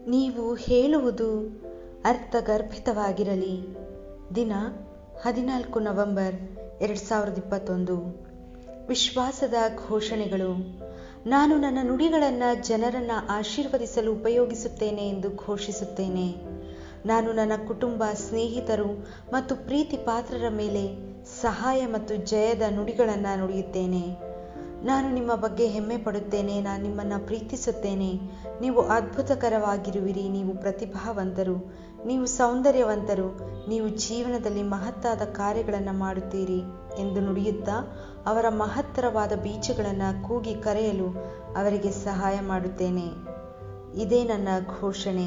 ನೀವು ಹೇಳುವುದು ಅರ್ಥಗರ್ಭಿತವಾಗಿರಲಿ ದಿನ ಹದಿನಾಲ್ಕು ನವೆಂಬರ್ ಎರಡು ಸಾವಿರದ ಇಪ್ಪತ್ತೊಂದು ವಿಶ್ವಾಸದ ಘೋಷಣೆಗಳು ನಾನು ನನ್ನ ನುಡಿಗಳನ್ನು ಜನರನ್ನು ಆಶೀರ್ವದಿಸಲು ಉಪಯೋಗಿಸುತ್ತೇನೆ ಎಂದು ಘೋಷಿಸುತ್ತೇನೆ ನಾನು ನನ್ನ ಕುಟುಂಬ ಸ್ನೇಹಿತರು ಮತ್ತು ಪ್ರೀತಿ ಪಾತ್ರರ ಮೇಲೆ ಸಹಾಯ ಮತ್ತು ಜಯದ ನುಡಿಗಳನ್ನು ನುಡಿಯುತ್ತೇನೆ ನಾನು ನಿಮ್ಮ ಬಗ್ಗೆ ಹೆಮ್ಮೆ ಪಡುತ್ತೇನೆ ನಾನು ನಿಮ್ಮನ್ನು ಪ್ರೀತಿಸುತ್ತೇನೆ ನೀವು ಅದ್ಭುತಕರವಾಗಿರುವಿರಿ ನೀವು ಪ್ರತಿಭಾವಂತರು ನೀವು ಸೌಂದರ್ಯವಂತರು ನೀವು ಜೀವನದಲ್ಲಿ ಮಹತ್ತಾದ ಕಾರ್ಯಗಳನ್ನು ಮಾಡುತ್ತೀರಿ ಎಂದು ನುಡಿಯುತ್ತಾ ಅವರ ಮಹತ್ತರವಾದ ಬೀಜಗಳನ್ನು ಕೂಗಿ ಕರೆಯಲು ಅವರಿಗೆ ಸಹಾಯ ಮಾಡುತ್ತೇನೆ ಇದೇ ನನ್ನ ಘೋಷಣೆ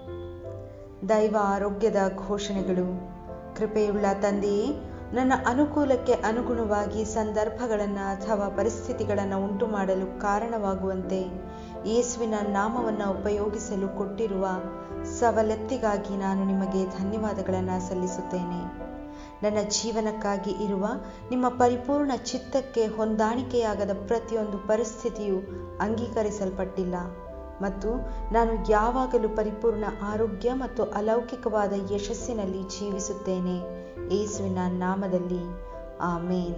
ದೈವ ಆರೋಗ್ಯದ ಘೋಷಣೆಗಳು ಕೃಪೆಯುಳ್ಳ ತಂದೆಯೇ ನನ್ನ ಅನುಕೂಲಕ್ಕೆ ಅನುಗುಣವಾಗಿ ಸಂದರ್ಭಗಳನ್ನು ಅಥವಾ ಪರಿಸ್ಥಿತಿಗಳನ್ನು ಉಂಟು ಮಾಡಲು ಕಾರಣವಾಗುವಂತೆ ಯೇಸುವಿನ ನಾಮವನ್ನು ಉಪಯೋಗಿಸಲು ಕೊಟ್ಟಿರುವ ಸವಲತ್ತಿಗಾಗಿ ನಾನು ನಿಮಗೆ ಧನ್ಯವಾದಗಳನ್ನು ಸಲ್ಲಿಸುತ್ತೇನೆ ನನ್ನ ಜೀವನಕ್ಕಾಗಿ ಇರುವ ನಿಮ್ಮ ಪರಿಪೂರ್ಣ ಚಿತ್ತಕ್ಕೆ ಹೊಂದಾಣಿಕೆಯಾಗದ ಪ್ರತಿಯೊಂದು ಪರಿಸ್ಥಿತಿಯು ಅಂಗೀಕರಿಸಲ್ಪಟ್ಟಿಲ್ಲ ಮತ್ತು ನಾನು ಯಾವಾಗಲೂ ಪರಿಪೂರ್ಣ ಆರೋಗ್ಯ ಮತ್ತು ಅಲೌಕಿಕವಾದ ಯಶಸ್ಸಿನಲ್ಲಿ ಜೀವಿಸುತ್ತೇನೆ ಯೇಸುವಿನ ನಾಮದಲ್ಲಿ ಆಮೇನ್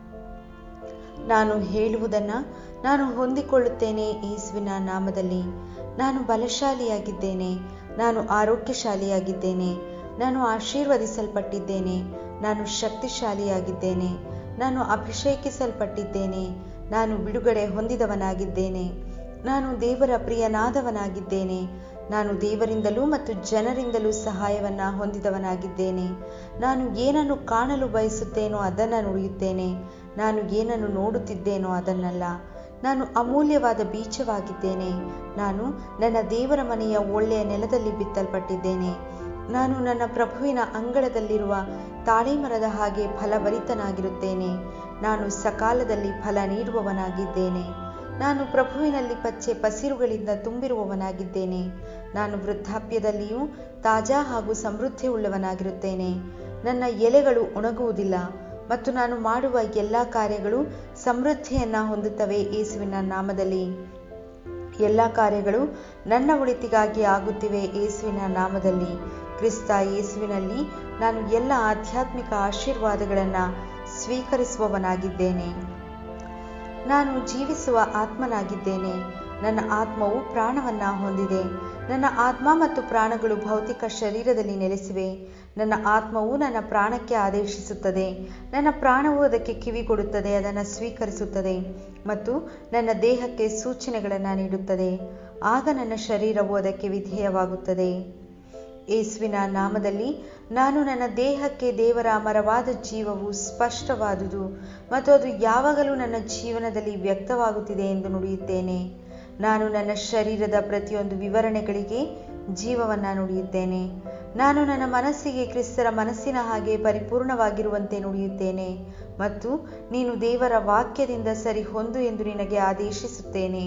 ನಾನು ಹೇಳುವುದನ್ನು ನಾನು ಹೊಂದಿಕೊಳ್ಳುತ್ತೇನೆ ಯೇಸುವಿನ ನಾಮದಲ್ಲಿ ನಾನು ಬಲಶಾಲಿಯಾಗಿದ್ದೇನೆ ನಾನು ಆರೋಗ್ಯಶಾಲಿಯಾಗಿದ್ದೇನೆ ನಾನು ಆಶೀರ್ವದಿಸಲ್ಪಟ್ಟಿದ್ದೇನೆ ನಾನು ಶಕ್ತಿಶಾಲಿಯಾಗಿದ್ದೇನೆ ನಾನು ಅಭಿಷೇಕಿಸಲ್ಪಟ್ಟಿದ್ದೇನೆ ನಾನು ಬಿಡುಗಡೆ ಹೊಂದಿದವನಾಗಿದ್ದೇನೆ ನಾನು ದೇವರ ಪ್ರಿಯನಾದವನಾಗಿದ್ದೇನೆ ನಾನು ದೇವರಿಂದಲೂ ಮತ್ತು ಜನರಿಂದಲೂ ಸಹಾಯವನ್ನು ಹೊಂದಿದವನಾಗಿದ್ದೇನೆ ನಾನು ಏನನ್ನು ಕಾಣಲು ಬಯಸುತ್ತೇನೋ ಅದನ್ನು ನುಡಿಯುತ್ತೇನೆ ನಾನು ಏನನ್ನು ನೋಡುತ್ತಿದ್ದೇನೋ ಅದನ್ನಲ್ಲ ನಾನು ಅಮೂಲ್ಯವಾದ ಬೀಜವಾಗಿದ್ದೇನೆ ನಾನು ನನ್ನ ದೇವರ ಮನೆಯ ಒಳ್ಳೆಯ ನೆಲದಲ್ಲಿ ಬಿತ್ತಲ್ಪಟ್ಟಿದ್ದೇನೆ ನಾನು ನನ್ನ ಪ್ರಭುವಿನ ಅಂಗಳದಲ್ಲಿರುವ ತಾಳೆಮರದ ಹಾಗೆ ಫಲಭರಿತನಾಗಿರುತ್ತೇನೆ ನಾನು ಸಕಾಲದಲ್ಲಿ ಫಲ ನೀಡುವವನಾಗಿದ್ದೇನೆ ನಾನು ಪ್ರಭುವಿನಲ್ಲಿ ಪಚ್ಚೆ ಪಸಿರುಗಳಿಂದ ತುಂಬಿರುವವನಾಗಿದ್ದೇನೆ ನಾನು ವೃದ್ಧಾಪ್ಯದಲ್ಲಿಯೂ ತಾಜಾ ಹಾಗೂ ಸಮೃದ್ಧಿ ಉಳ್ಳವನಾಗಿರುತ್ತೇನೆ ನನ್ನ ಎಲೆಗಳು ಒಣಗುವುದಿಲ್ಲ ಮತ್ತು ನಾನು ಮಾಡುವ ಎಲ್ಲ ಕಾರ್ಯಗಳು ಸಮೃದ್ಧಿಯನ್ನ ಹೊಂದುತ್ತವೆ ಯೇಸುವಿನ ನಾಮದಲ್ಲಿ ಎಲ್ಲ ಕಾರ್ಯಗಳು ನನ್ನ ಒಳಿತಿಗಾಗಿ ಆಗುತ್ತಿವೆ ಯೇಸುವಿನ ನಾಮದಲ್ಲಿ ಕ್ರಿಸ್ತ ಯೇಸುವಿನಲ್ಲಿ ನಾನು ಎಲ್ಲ ಆಧ್ಯಾತ್ಮಿಕ ಆಶೀರ್ವಾದಗಳನ್ನು ಸ್ವೀಕರಿಸುವವನಾಗಿದ್ದೇನೆ ನಾನು ಜೀವಿಸುವ ಆತ್ಮನಾಗಿದ್ದೇನೆ ನನ್ನ ಆತ್ಮವು ಪ್ರಾಣವನ್ನ ಹೊಂದಿದೆ ನನ್ನ ಆತ್ಮ ಮತ್ತು ಪ್ರಾಣಗಳು ಭೌತಿಕ ಶರೀರದಲ್ಲಿ ನೆಲೆಸಿವೆ ನನ್ನ ಆತ್ಮವು ನನ್ನ ಪ್ರಾಣಕ್ಕೆ ಆದೇಶಿಸುತ್ತದೆ ನನ್ನ ಪ್ರಾಣವು ಅದಕ್ಕೆ ಕಿವಿಗೊಡುತ್ತದೆ ಅದನ್ನು ಸ್ವೀಕರಿಸುತ್ತದೆ ಮತ್ತು ನನ್ನ ದೇಹಕ್ಕೆ ಸೂಚನೆಗಳನ್ನು ನೀಡುತ್ತದೆ ಆಗ ನನ್ನ ಶರೀರವು ಅದಕ್ಕೆ ವಿಧೇಯವಾಗುತ್ತದೆ ಯೇಸುವಿನ ನಾಮದಲ್ಲಿ ನಾನು ನನ್ನ ದೇಹಕ್ಕೆ ದೇವರ ಅಮರವಾದ ಜೀವವು ಸ್ಪಷ್ಟವಾದುದು ಮತ್ತು ಅದು ಯಾವಾಗಲೂ ನನ್ನ ಜೀವನದಲ್ಲಿ ವ್ಯಕ್ತವಾಗುತ್ತಿದೆ ಎಂದು ನುಡಿಯುತ್ತೇನೆ ನಾನು ನನ್ನ ಶರೀರದ ಪ್ರತಿಯೊಂದು ವಿವರಣೆಗಳಿಗೆ ಜೀವವನ್ನು ನುಡಿಯುತ್ತೇನೆ ನಾನು ನನ್ನ ಮನಸ್ಸಿಗೆ ಕ್ರಿಸ್ತರ ಮನಸ್ಸಿನ ಹಾಗೆ ಪರಿಪೂರ್ಣವಾಗಿರುವಂತೆ ನುಡಿಯುತ್ತೇನೆ ಮತ್ತು ನೀನು ದೇವರ ವಾಕ್ಯದಿಂದ ಸರಿ ಹೊಂದು ಎಂದು ನಿನಗೆ ಆದೇಶಿಸುತ್ತೇನೆ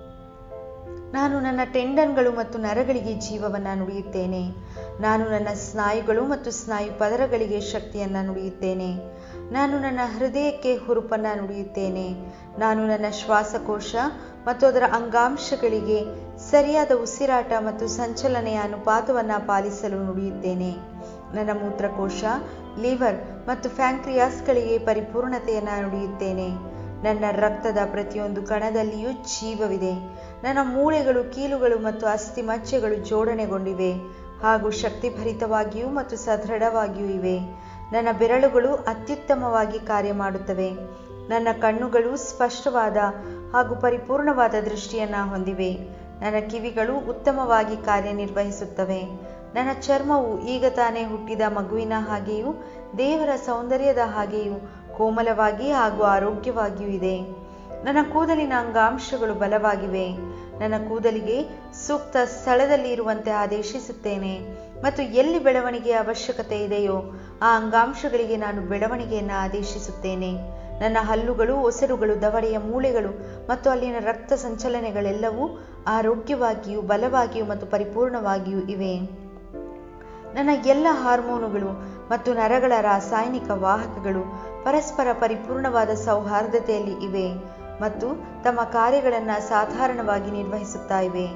ನಾನು ನನ್ನ ಟೆಂಡನ್ಗಳು ಮತ್ತು ನರಗಳಿಗೆ ಜೀವವನ್ನು ನುಡಿಯುತ್ತೇನೆ ನಾನು ನನ್ನ ಸ್ನಾಯುಗಳು ಮತ್ತು ಸ್ನಾಯು ಪದರಗಳಿಗೆ ಶಕ್ತಿಯನ್ನು ನುಡಿಯುತ್ತೇನೆ ನಾನು ನನ್ನ ಹೃದಯಕ್ಕೆ ಹುರುಪನ್ನು ನುಡಿಯುತ್ತೇನೆ ನಾನು ನನ್ನ ಶ್ವಾಸಕೋಶ ಮತ್ತು ಅದರ ಅಂಗಾಂಶಗಳಿಗೆ ಸರಿಯಾದ ಉಸಿರಾಟ ಮತ್ತು ಸಂಚಲನೆಯ ಅನುಪಾತವನ್ನು ಪಾಲಿಸಲು ನುಡಿಯುತ್ತೇನೆ ನನ್ನ ಮೂತ್ರಕೋಶ ಲಿವರ್ ಮತ್ತು ಫ್ಯಾಂಕ್ರಿಯಾಸ್ಗಳಿಗೆ ಪರಿಪೂರ್ಣತೆಯನ್ನು ನುಡಿಯುತ್ತೇನೆ ನನ್ನ ರಕ್ತದ ಪ್ರತಿಯೊಂದು ಕಣದಲ್ಲಿಯೂ ಜೀವವಿದೆ ನನ್ನ ಮೂಳೆಗಳು ಕೀಲುಗಳು ಮತ್ತು ಅಸ್ಥಿ ಮಜ್ಜೆಗಳು ಜೋಡಣೆಗೊಂಡಿವೆ ಹಾಗೂ ಶಕ್ತಿಭರಿತವಾಗಿಯೂ ಮತ್ತು ಸದೃಢವಾಗಿಯೂ ಇವೆ ನನ್ನ ಬೆರಳುಗಳು ಅತ್ಯುತ್ತಮವಾಗಿ ಕಾರ್ಯ ಮಾಡುತ್ತವೆ ನನ್ನ ಕಣ್ಣುಗಳು ಸ್ಪಷ್ಟವಾದ ಹಾಗೂ ಪರಿಪೂರ್ಣವಾದ ದೃಷ್ಟಿಯನ್ನು ಹೊಂದಿವೆ ನನ್ನ ಕಿವಿಗಳು ಉತ್ತಮವಾಗಿ ಕಾರ್ಯನಿರ್ವಹಿಸುತ್ತವೆ ನನ್ನ ಚರ್ಮವು ಈಗ ತಾನೇ ಹುಟ್ಟಿದ ಮಗುವಿನ ಹಾಗೆಯೂ ದೇವರ ಸೌಂದರ್ಯದ ಹಾಗೆಯೂ ಕೋಮಲವಾಗಿ ಹಾಗೂ ಆರೋಗ್ಯವಾಗಿಯೂ ಇದೆ ನನ್ನ ಕೂದಲಿನ ಅಂಗಾಂಶಗಳು ಬಲವಾಗಿವೆ ನನ್ನ ಕೂದಲಿಗೆ ಸೂಕ್ತ ಸ್ಥಳದಲ್ಲಿ ಇರುವಂತೆ ಆದೇಶಿಸುತ್ತೇನೆ ಮತ್ತು ಎಲ್ಲಿ ಬೆಳವಣಿಗೆಯ ಅವಶ್ಯಕತೆ ಇದೆಯೋ ಆ ಅಂಗಾಂಶಗಳಿಗೆ ನಾನು ಬೆಳವಣಿಗೆಯನ್ನು ಆದೇಶಿಸುತ್ತೇನೆ ನನ್ನ ಹಲ್ಲುಗಳು ಒಸರುಗಳು ದವಡೆಯ ಮೂಳೆಗಳು ಮತ್ತು ಅಲ್ಲಿನ ರಕ್ತ ಸಂಚಲನೆಗಳೆಲ್ಲವೂ ಆರೋಗ್ಯವಾಗಿಯೂ ಬಲವಾಗಿಯೂ ಮತ್ತು ಪರಿಪೂರ್ಣವಾಗಿಯೂ ಇವೆ ನನ್ನ ಎಲ್ಲ ಹಾರ್ಮೋನುಗಳು ಮತ್ತು ನರಗಳ ರಾಸಾಯನಿಕ ವಾಹಕಗಳು ಪರಸ್ಪರ ಪರಿಪೂರ್ಣವಾದ ಸೌಹಾರ್ದತೆಯಲ್ಲಿ ಇವೆ ಮತ್ತು ತಮ್ಮ ಕಾರ್ಯಗಳನ್ನು ಸಾಧಾರಣವಾಗಿ ನಿರ್ವಹಿಸುತ್ತಾ ಇವೆ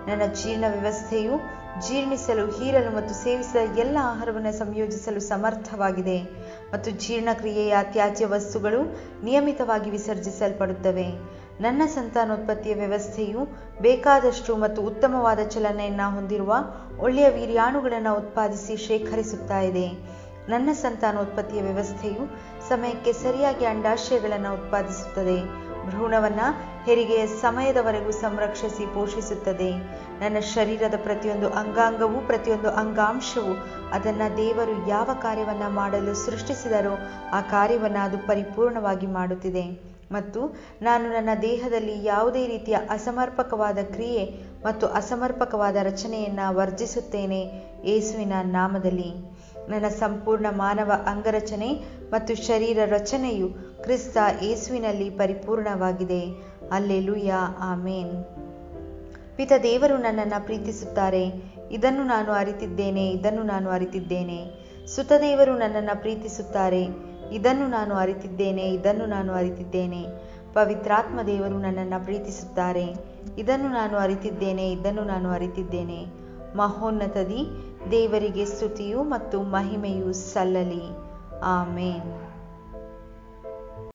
ನನ್ನ ಜೀರ್ಣ ವ್ಯವಸ್ಥೆಯು ಜೀರ್ಣಿಸಲು ಹೀರಲು ಮತ್ತು ಸೇವಿಸಿದ ಎಲ್ಲ ಆಹಾರವನ್ನು ಸಂಯೋಜಿಸಲು ಸಮರ್ಥವಾಗಿದೆ ಮತ್ತು ಜೀರ್ಣಕ್ರಿಯೆಯ ತ್ಯಾಜ್ಯ ವಸ್ತುಗಳು ನಿಯಮಿತವಾಗಿ ವಿಸರ್ಜಿಸಲ್ಪಡುತ್ತವೆ ನನ್ನ ಸಂತಾನೋತ್ಪತ್ತಿಯ ವ್ಯವಸ್ಥೆಯು ಬೇಕಾದಷ್ಟು ಮತ್ತು ಉತ್ತಮವಾದ ಚಲನೆಯನ್ನು ಹೊಂದಿರುವ ಒಳ್ಳೆಯ ವೀರ್ಯಾಣುಗಳನ್ನು ಉತ್ಪಾದಿಸಿ ಶೇಖರಿಸುತ್ತಾ ಇದೆ ನನ್ನ ಸಂತಾನೋತ್ಪತ್ತಿಯ ವ್ಯವಸ್ಥೆಯು ಸಮಯಕ್ಕೆ ಸರಿಯಾಗಿ ಅಂಡಾಶಯಗಳನ್ನು ಉತ್ಪಾದಿಸುತ್ತದೆ ಭ್ರೂಣವನ್ನು ಹೆರಿಗೆಯ ಸಮಯದವರೆಗೂ ಸಂರಕ್ಷಿಸಿ ಪೋಷಿಸುತ್ತದೆ ನನ್ನ ಶರೀರದ ಪ್ರತಿಯೊಂದು ಅಂಗಾಂಗವೂ ಪ್ರತಿಯೊಂದು ಅಂಗಾಂಶವೂ ಅದನ್ನು ದೇವರು ಯಾವ ಕಾರ್ಯವನ್ನು ಮಾಡಲು ಸೃಷ್ಟಿಸಿದರೋ ಆ ಕಾರ್ಯವನ್ನು ಅದು ಪರಿಪೂರ್ಣವಾಗಿ ಮಾಡುತ್ತಿದೆ ಮತ್ತು ನಾನು ನನ್ನ ದೇಹದಲ್ಲಿ ಯಾವುದೇ ರೀತಿಯ ಅಸಮರ್ಪಕವಾದ ಕ್ರಿಯೆ ಮತ್ತು ಅಸಮರ್ಪಕವಾದ ರಚನೆಯನ್ನು ವರ್ಜಿಸುತ್ತೇನೆ ಯೇಸುವಿನ ನಾಮದಲ್ಲಿ ನನ್ನ ಸಂಪೂರ್ಣ ಮಾನವ ಅಂಗರಚನೆ ಮತ್ತು ಶರೀರ ರಚನೆಯು ಕ್ರಿಸ್ತ ಯೇಸುವಿನಲ್ಲಿ ಪರಿಪೂರ್ಣವಾಗಿದೆ ಅಲ್ಲೆಲುಯ ಆಮೇನ್ ಪಿತ ದೇವರು ನನ್ನನ್ನು ಪ್ರೀತಿಸುತ್ತಾರೆ ಇದನ್ನು ನಾನು ಅರಿತಿದ್ದೇನೆ ಇದನ್ನು ನಾನು ಅರಿತಿದ್ದೇನೆ ಸುತದೇವರು ನನ್ನನ್ನು ಪ್ರೀತಿಸುತ್ತಾರೆ ಇದನ್ನು ನಾನು ಅರಿತಿದ್ದೇನೆ ಇದನ್ನು ನಾನು ಅರಿತಿದ್ದೇನೆ ಪವಿತ್ರಾತ್ಮ ದೇವರು ನನ್ನನ್ನು ಪ್ರೀತಿಸುತ್ತಾರೆ ಇದನ್ನು ನಾನು ಅರಿತಿದ್ದೇನೆ ಇದನ್ನು ನಾನು ಅರಿತಿದ್ದೇನೆ ಮಹೋನ್ನತದಿ ದೇವರಿಗೆ ಸ್ತುತಿಯು ಮತ್ತು ಮಹಿಮೆಯು ಸಲ್ಲಲಿ ಆಮೇನ್